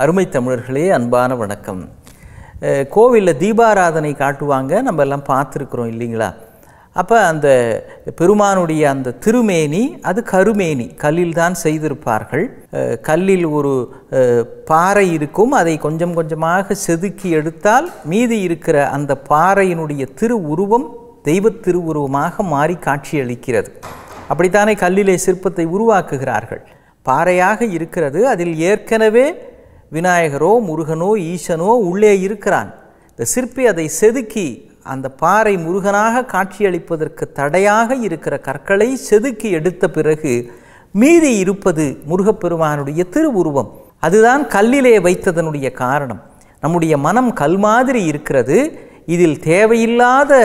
அருமை தமிழர்களே அன்பான வணக்கம் அஹ், கோவிலில் தீபாராதனை காட்டுவாங்க நம்ம எல்லாம் பார்த்துருக்குறோம் இல்லைங்களா அப்போ அந்த பெருமானுடைய அந்த திருமேனி அது கருமேனி கல்லில் தான் செய்திருப்பார்கள் அஹ், கல்லில் ஒரு அஹ், பாறை இருக்கும் அதை கொஞ்சம் கொஞ்சமாக செதுக்கி எடுத்தால் மீதி இருக்கிற அந்த பாறையினுடைய திரு உருவம் தெய்வத் திருவுருவமாக மாறி காட்சியளிக்கிறது அப்படித்தானே கல்லிலே சிற்பத்தை உருவாக்குகிறார்கள் பாறையாக இருக்கிறது அதில் ஏற்கனவே விநாயகரோ முருகனோ ஈசனோ உள்ளே இருக்கிறான் இந்த சிற்பி அதை செதுக்கி அந்த பாறை முருகனாக காட்சியளிப்பதற்கு தடையாக இருக்கிற கற்களை செதுக்கி எடுத்த பிறகு மீதி இருப்பது முருகப்பெருமானுடைய திருவுருவம் அதுதான் கல்லிலே வைத்ததனுடைய காரணம் நம்முடைய மனம் கல் மாதிரி இருக்கிறது இதில் தேவையில்லாத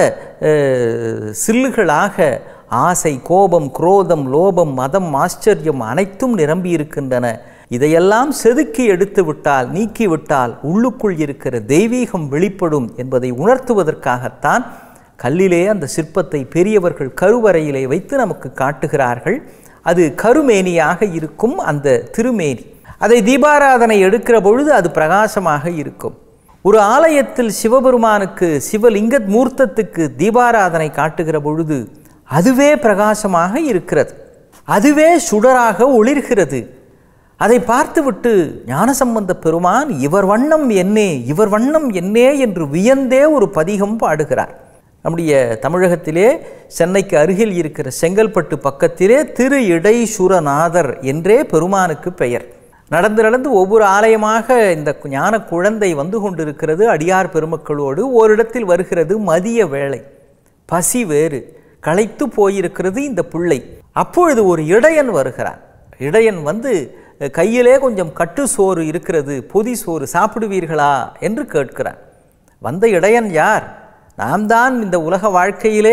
அஹ், சில்லுகளாக ஆசை கோபம் குரோதம் லோபம் மதம் ஆச்சரியம் அனைத்தும் நிரம்பி இருக்கின்றன இதையெல்லாம் செதுக்கி எடுத்து விட்டால் நீக்கிவிட்டால் உள்ளுக்குள் இருக்கிற தெய்வீகம் வெளிப்படும் என்பதை உணர்த்துவதற்காகத்தான் கல்லிலே அந்த சிற்பத்தை பெரியவர்கள் கருவறையிலே வைத்து நமக்கு காட்டுகிறார்கள் அது கருமேனியாக இருக்கும் அந்த திருமேனி அதை தீபாராதனை எடுக்கிற பொழுது அது பிரகாசமாக இருக்கும் ஒரு ஆலயத்தில் சிவபெருமானுக்கு சிவலிங்க மூர்த்தத்துக்கு தீபாராதனை காட்டுகிற பொழுது அதுவே பிரகாசமாக இருக்கிறது அதுவே சுடராக ஒளிர்கிறது அதை பார்த்துவிட்டு ஞானசம்பந்த பெருமான் இவர் வண்ணம் என்னே இவர் வண்ணம் என்னே என்று வியந்தே ஒரு பதிகம் பாடுகிறார் நம்முடைய தமிழகத்திலே சென்னைக்கு அருகில் இருக்கிற செங்கல்பட்டு பக்கத்திலே திரு இடைசுரநாதர் என்றே பெருமானுக்கு பெயர் நடந்து நடந்து ஒவ்வொரு ஆலயமாக இந்த ஞான குழந்தை வந்து கொண்டிருக்கிறது அடியார் பெருமக்களோடு ஓரிடத்தில் வருகிறது மதிய வேளை பசி வேறு களைத்து போயிருக்கிறது இந்த பிள்ளை அப்பொழுது ஒரு இடையன் வருகிறான் இடையன் வந்து கையிலே கொஞ்சம் கட்டு சோறு இருக்கிறது பொதி சோறு சாப்பிடுவீர்களா என்று கேட்கிறான் வந்த இடையன் யார் நாம் தான் இந்த உலக வாழ்க்கையிலே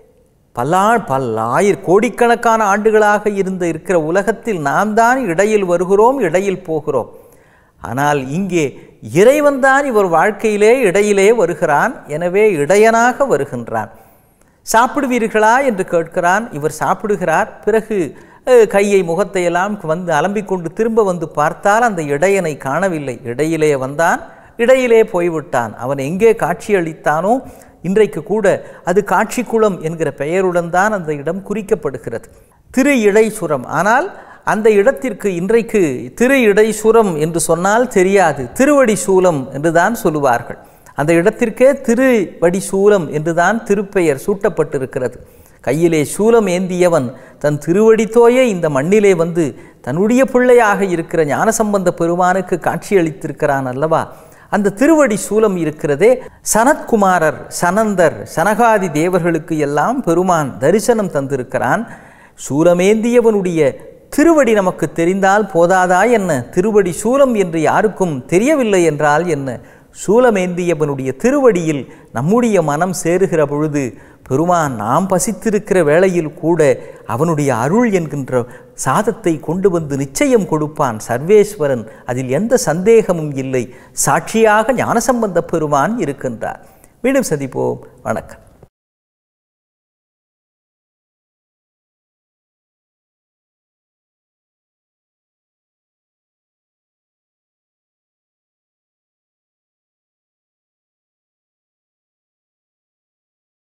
பல்லா பல்லாயிர கோடிக்கணக்கான ஆண்டுகளாக இருந்த இருக்கிற உலகத்தில் நாம் தான் இடையில் வருகிறோம் இடையில் போகிறோம் ஆனால் இங்கே இறைவன் தான் இவர் வாழ்க்கையிலே இடையிலே வருகிறான் எனவே இடையனாக வருகின்றான் சாப்பிடுவீர்களா என்று கேட்கிறான் இவர் சாப்பிடுகிறார் பிறகு அஹ், கையை முகத்தை எல்லாம் வந்து அலம்பிக் கொண்டு திரும்ப வந்து பார்த்தால் அந்த இடையனை காணவில்லை இடையிலே வந்தான் இடையிலே போய்விட்டான் அவன் எங்கே காட்சியளித்தானோ இன்றைக்கு கூட அது காட்சிக்குளம் என்கிற பெயருடன் தான் அந்த இடம் குறிக்கப்படுகிறது திரு இடைசுரம் ஆனால் அந்த இடத்திற்கு இன்றைக்கு திரு இடைசுரம் என்று சொன்னால் தெரியாது திருவடி சூலம் என்று தான் சொல்லுவார்கள் அந்த இடத்திற்கே திருவடி சூலம் என்றுதான் திருப்பெயர் சூட்டப்பட்டிருக்கிறது கையிலே சூலம் ஏந்தியவன் தன் திருவடி தோய இந்த மண்ணிலே வந்து தன்னுடைய பிள்ளையாக இருக்கிற ஞானசம்பந்த பெருமானுக்கு காட்சியளித்திருக்கிறான் அல்லவா அந்த திருவடி சூலம் இருக்கிறதே சனத்குமாரர் சனந்தர் சனகாதி தேவர்களுக்கு எல்லாம் பெருமான் தரிசனம் தந்திருக்கிறான் சூலமேந்தியவனுடைய திருவடி நமக்கு தெரிந்தால் போதாதா என்ன திருவடி சூலம் என்று யாருக்கும் தெரியவில்லை என்றால் என்ன சூலமேந்தியவனுடைய திருவடியில் நம்முடைய மனம் சேருகிற பொழுது பெருமான் நாம் பசித்திருக்கிற வேளையில் கூட அவனுடைய அருள் என்கின்ற சாதத்தை கொண்டு வந்து நிச்சயம் கொடுப்பான் சர்வேஸ்வரன் அதில் எந்த சந்தேகமும் இல்லை சாட்சியாக ஞானசம்பந்த பெருமான் இருக்கின்றார் மீண்டும் சந்திப்போம் வணக்கம்